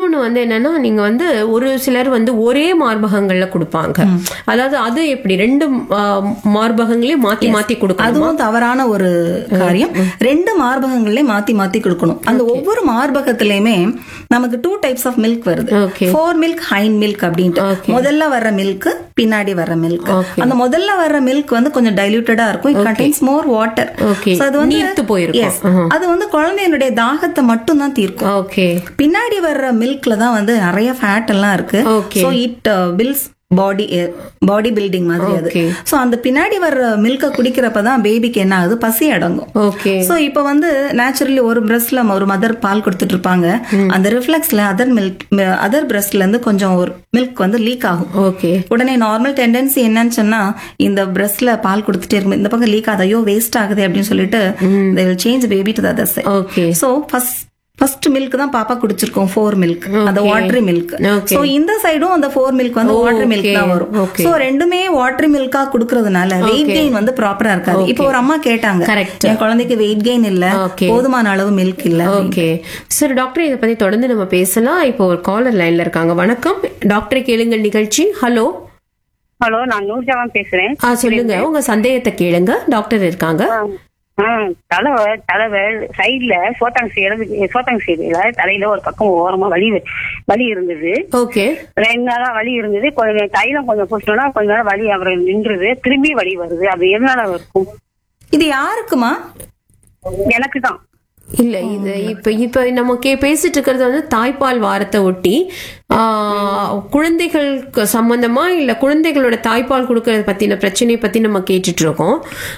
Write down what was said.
இன்னொன்னு வந்து என்னன்னா நீங்க வந்து ஒரு சிலர் வந்து ஒரே மார்பகங்கள்ல கொடுப்பாங்க அதாவது அது எப்படி ரெண்டு ஆ, மார்பகங்களையும் மாத்தி மாத்தி கொடுக்கணும் அதுவும் தவறான ஒரு காரியம் ரெண்டு மார்பகங்களே மாத்தி மாத்தி கொடுக்கணும் அந்த ஒவ்வொரு மார்பகத்திலயுமே நமக்கு டூ டைப்ஸ் ஆஃப் மில்க் வருது Okay. Fore milk hind milk அப்படின்ட்டு முதல்ல வர்ற மில்க் பின்னாடி வர்ற மில்க் அந்த முதல்ல வர்ற மில்க் வந்து கொஞ்சம் டைல்யூட்டடா இருக்கும் it contains more water Okay. அது வந்து நீர்த்து போயிருக்கும். Yes. அது வந்து குழந்தையினுடைய தாகத்தை மட்டும் தான் தீர்க்கும் ஓகே பின்னாடி வர்ற மில்க்ல தான் வந்து நிறைய ஃபேட் எல்லாம் இருக்கு Okay. So it fills body body building மாதிரி அது Okay. சோ அந்த பின்னாடி வர்ற மில்க குடிக்கிறப்ப தான் பேபிக்கு என்ன ஆகுது பசி அடங்கும் ஓகே சோ இப்போ வந்து நேச்சுரலி ஒரு பிரஸ்ட்ல ஒரு மதர் பால் கொடுத்துட்டு இருப்பாங்க அந்த ரிஃப்ளெக்ஸ்ல அதர் மில்க் அதர் பிரஸ்ட்ல இருந்து கொஞ்சம் ஒரு மில்க் வந்து லீக் ஆகும் ஓகே உடனே நார்மல் டெண்டன்சி என்னன்னு சொன்னா இந்த பிரஸ்ட்ல பால் கொடுத்துட்டே இருக்கும் இந்த பக்கம் லீக் ஆகுது ஐயோ வேஸ்ட் ஆகுது அப்படின்னு சொல்லிட்டு change baby to other side okay so first first milk தான் பாப்பா குடிச்சிருக்கோம் ஃபோர் மில்க் அந்த Okay. Watery milk Okay. So இந்த சைடும் அந்த ஃபோர் மில்க் வந்து வாட்டரி மில்க் தான் வரும் Okay. சோ ரெண்டுமே வாட்டரி மில்கா குடுக்கறதுனால வெயிட் கெயின் வந்து ப்ராப்பரா இருக்காது இப்போ ஒரு அம்மா கேட்டாங்க Correct. என் குழந்தைக்கு வெயிட் கெயின் இல்ல Okay. போதுமான அளவு மில்க் இல்ல ஓகே சார் டாக்டர் இதை பத்தி தொடர்ந்து நம்ம பேசலாம் இப்போ ஒரு காலர் லைன்ல இருக்காங்க வணக்கம் டாக்டரை கேளுங்க நிகழ்ச்சி ஹலோ ஹலோ நான் நூர்ஜாவான் பேசுறேன் ஆ சொல்லுங்க உங்க சந்தேகத்தை கேளுங்க டாக்டர் இருக்காங்க ஆ, தலை தலை சைடுல சோத்தாங் சைடு சோத்தாங் சைடுல தலையில ஒரு பக்கம் ஓரமா வலி வலி இருந்தது ஓகே ரெண்டு நாளா வலி இருந்தது கொஞ்சம் தைலம் கொஞ்சம் பூசினோம்னா கொஞ்ச நேரம் வலி அப்புறம் நின்றுது திரும்பி வலி வருது அது எதனால இருக்கும் இது யாருக்குமா எனக்கு தான் இல்ல இது இப்ப இப்ப நம்ம கே பேசிட்டு இருக்கிறது வந்து தாய்ப்பால் வாரத்தை ஒட்டி ஆ, குழந்தைகளுக்கு சம்பந்தமா இல்ல குழந்தைகளோட தாய்ப்பால் கொடுக்கறத பத்தின பிரச்சனையை பத்தி நம்ம கேட்டுட்டு இருக்கோம்